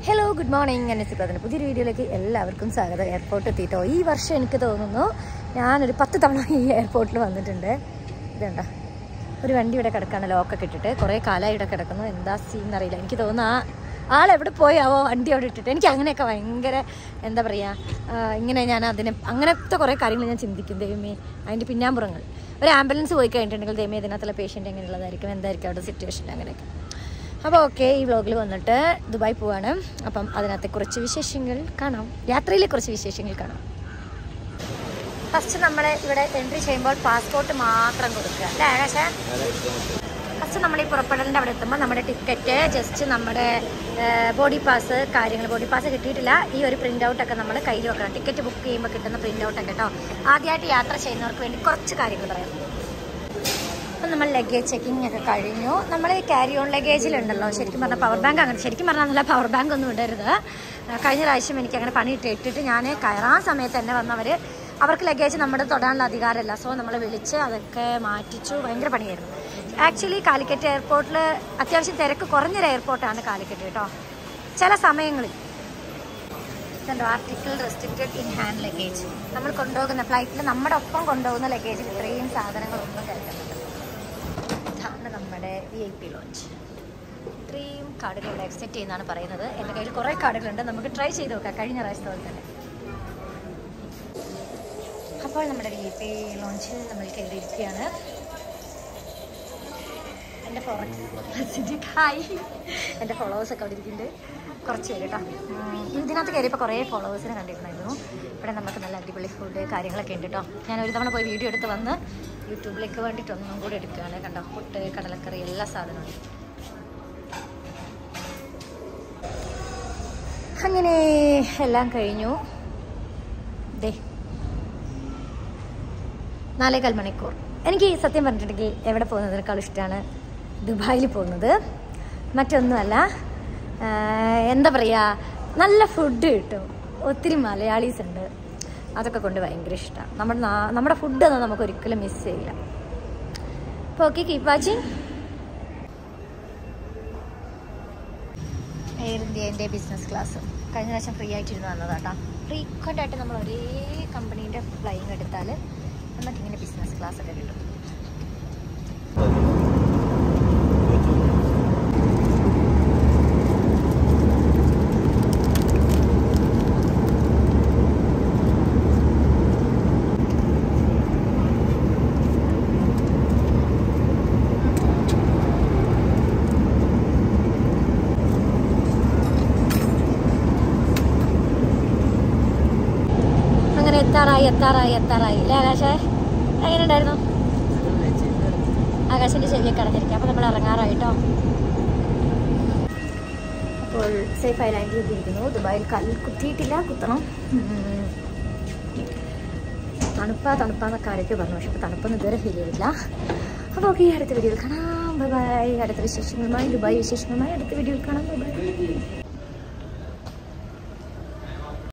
Hello good morning എന്നെ സിപ്പതിന് പുതിയൊരു വീഡിയോയിലേക്ക് എല്ലാവർക്കും സ്വാഗതം എയർപോർട്ട് എത്തിയിട്ടോ ഈ വർഷം എനിക്ക് തോന്നുന്നു ഞാനൊരു പത്ത് തവണ ഈ എയർപോർട്ടിൽ വന്നിട്ടുണ്ട് ഇതുണ്ട ഒരു വണ്ടി ഇവിടെ കിടക്കാണ് ലോക്കൊക്കെ ഇട്ടിട്ട് കുറേ കാലമായി ഇവിടെ കിടക്കുന്നു എന്താ സീൻ അറിയില്ല എനിക്ക് തോന്നുന്നു ആ ആളെവിടെ പോയാവോ വണ്ടി അവിടെ ഇട്ടിട്ട് എനിക്ക് അങ്ങനെയൊക്കെ ഭയങ്കര എന്താ പറയുക ഇങ്ങനെ ഞാൻ അതിനെ അങ്ങനത്തെ കുറേ കാര്യങ്ങൾ ഞാൻ ചിന്തിക്കും ദൈവമേ അതിൻ്റെ പിന്നാമ്പുറങ്ങൾ ഒരു ആംബുലൻസ് പോയി കഴിഞ്ഞിട്ടുണ്ടെങ്കിൽ ദൈവമേ ഇതിനകത്തുള്ള പേഷ്യൻ്റ് എങ്ങനെയുള്ളതായിരിക്കും എന്തായിരിക്കും അവിടെ സിറ്റുവേഷൻ അങ്ങനെയൊക്കെ അപ്പോൾ ഓക്കെ ഈ വ്ലോഗിൽ വന്നിട്ട് ദുബായ് പോവാണ് അപ്പം അതിനകത്തെ കുറച്ച് വിശേഷങ്ങൾ കാണാം യാത്രയിലെ കുറച്ച് വിശേഷങ്ങൾ കാണാം ഫസ്റ്റ് നമ്മൾ ഇവിടെ എൻട്രി ചെയ്യുമ്പോൾ പാസ്പോർട്ട് മാത്രം കൊടുക്കുക അല്ലേ ആകാശ ഫസ്റ്റ് നമ്മൾ ഈ പുറപ്പെടലിൻ്റെ അവിടെ എത്തുമ്പോൾ നമ്മുടെ ടിക്കറ്റ് ജസ്റ്റ് നമ്മുടെ ബോഡി പാസ് കാര്യങ്ങൾ ബോഡി പാസ് കിട്ടിയിട്ടില്ല ഈ ഒരു പ്രിൻ്റ് ഔട്ടൊക്കെ നമ്മൾ കയ്യിൽ വെക്കണം ടിക്കറ്റ് ബുക്ക് ചെയ്യുമ്പോൾ കിട്ടുന്ന പ്രിൻ്റ് ഔട്ടൊക്കെ കേട്ടോ ആദ്യമായിട്ട് യാത്ര ചെയ്യുന്നവർക്ക് വേണ്ടി കുറച്ച് കാര്യങ്ങൾ പറയാം അപ്പം നമ്മൾ ലഗേജ് ചെക്കിംഗ് ഒക്കെ കഴിഞ്ഞു നമ്മൾ ക്യാരി ഓൺ ലഗേജിലുണ്ടല്ലോ ശരിക്കും പറഞ്ഞാൽ പവർ ബാങ്ക് അങ്ങനെ ശരിക്കും പറഞ്ഞാൽ നല്ല പവർ ബാങ്ക് ഒന്നും ഇടരുത് ആ, കഴിഞ്ഞ പ്രാവശ്യം എനിക്ക് അങ്ങനെ പണി ഇട്ട് ഇട്ടിട്ട് ഞാൻ കയറാൻ സമയത്ത് തന്നെ വന്നവർ അവർക്ക് ലഗേജ് നമ്മുടെ തൊടാനുള്ള അധികാരമല്ല സോ നമ്മൾ വിളിച്ച് അതൊക്കെ മാറ്റിച്ചു ഭയങ്കര പണിയായിരുന്നു ആക്ച്വലി കാലിക്കറ്റ് എയർപോർട്ടിൽ അത്യാവശ്യം തിരക്ക് കുറഞ്ഞൊരു എയർപോർട്ടാണ് കാലിക്കറ്റ് കേട്ടോ ചില സമയങ്ങളിൽ ഇതുണ്ടോ article restricted in hand luggage നമ്മൾ കൊണ്ടുപോകുന്ന ഫ്ലൈറ്റിൽ നമ്മുടെ ഒപ്പം കൊണ്ടുപോകുന്ന ലഗേജിൽ ഇത്രയും സാധനങ്ങളൊന്നും കരുതുന്നുണ്ട് ഇതാണ് നമ്മുടെ വി ഐ പി ലോഞ്ച് ഇത്രയും കാർഡുകൾ ഇവിടെ അക്സെപ്റ്റ് ചെയ്യുന്നതാണ് പറയുന്നത് എൻ്റെ കയ്യിൽ കുറേ കാർഡുകളുണ്ട് നമുക്ക് ട്രൈ ചെയ്ത് നോക്കാം കഴിഞ്ഞ പ്രാവശ്യത്തെ പോലെ തന്നെ അപ്പോൾ നമ്മുടെ വി ഐ പി ലോഞ്ചിൽ നമ്മൾ കയറിയിരിക്കുകയാണ് എൻ്റെ ഫോളോവേഴ്സ് ഹായ് എൻ്റെ ഫോളോവേഴ്സൊക്കെ അവിടെ ഇരിക്കുന്നുണ്ട് കുറച്ച് പേര് കേട്ടോ ഉം, ഇതിനകത്ത് കയറിയപ്പോൾ കുറേ ഫോളോവേഴ്സിനെ കണ്ടിട്ടുണ്ടായിരുന്നു ഇവിടെ നമുക്ക് നല്ല അടിപൊളി ഫുഡ് കാര്യങ്ങളൊക്കെ ഉണ്ട് കേട്ടോ ഞാൻ ഒരു തവണ പോയി വീഡിയോ എടുത്ത് വന്ന് യൂട്യൂബിലേക്ക് വേണ്ടിയിട്ട് ഒന്നും കൂടി എടുക്കുകയാണ് കണ്ടോ പുട്ട് കടലക്കറി എല്ലാ സാധനവും അങ്ങനെ എല്ലാം കഴിഞ്ഞു ദേ നാലേകാൽ മണിക്കൂർ എനിക്ക് സത്യം പറഞ്ഞിട്ടുണ്ടെങ്കിൽ എവിടെ പോകുന്നതിനേക്കാൾ ഇഷ്ടമാണ് ദുബായിൽ പോകുന്നത് മറ്റൊന്നുമല്ല ആ, എന്താ പറയുക നല്ല ഫുഡ് കിട്ടും ഒത്തിരി മലയാളീസ് ഉണ്ട് അതൊക്കെ കൊണ്ട് ഭയങ്കര ഇഷ്ടമാണ് നമ്മുടെ നാ- നമ്മുടെ ഫുഡൊന്നും നമുക്ക് ഒരിക്കലും മിസ് ചെയ്യില്ല അപ്പോൾ ഓക്കെ കീപ് വാച്ചിങ് എയർ ഇന്ത്യൻ്റെ ബിസിനസ് ക്ലാസ് കഴിഞ്ഞ പ്രാവശ്യം ഫ്രീ ആയിട്ടിരുന്ന് വന്നതാട്ടോ ഫ്രീക്വൻ്റ് ആയിട്ട് നമ്മൾ ഒരേ കമ്പനീൻ്റെ ഫ്ലൈയിങ് എടുത്താൽ നമുക്കിങ്ങനെ ബിസിനസ് ക്ലാസ് ഒക്കെ കിട്ടും അങ്ങനെ എത്താറായി എത്താറായി എത്താറായി അല്ലേ ആകാശേ എങ്ങനെ ഉണ്ടായിരുന്നു ആകാശിന്റെ ചെവിയൊക്കെ അടഞ്ഞിരിക്കുക അപ്പോൾ നമ്മൾ ഇറങ്ങാറായിട്ടോ അപ്പോൾ സേഫായി ലാൻഡ് ചെയ്തിരിക്കുന്നു ദുബായിൽ കല്ല് കുത്തിയിട്ടില്ല കുത്തണം ഉം. തണുപ്പാ തണുപ്പാന്നൊക്കെ ആരൊക്കെ പറഞ്ഞു പക്ഷെ ഇപ്പോൾ തണുപ്പൊന്നും ഇതുവരെ ഫീൽ ചെയ്തില്ല അപ്പോൾ ഓക്കെ അടുത്ത വീഡിയോയിൽ കാണാം ബൈ ബൈ അടുത്ത വിശേഷങ്ങളുമായി ദുബായ് വിശേഷങ്ങളുമായി അടുത്ത വീഡിയോയിൽ കാണാം ബൈ ബൈ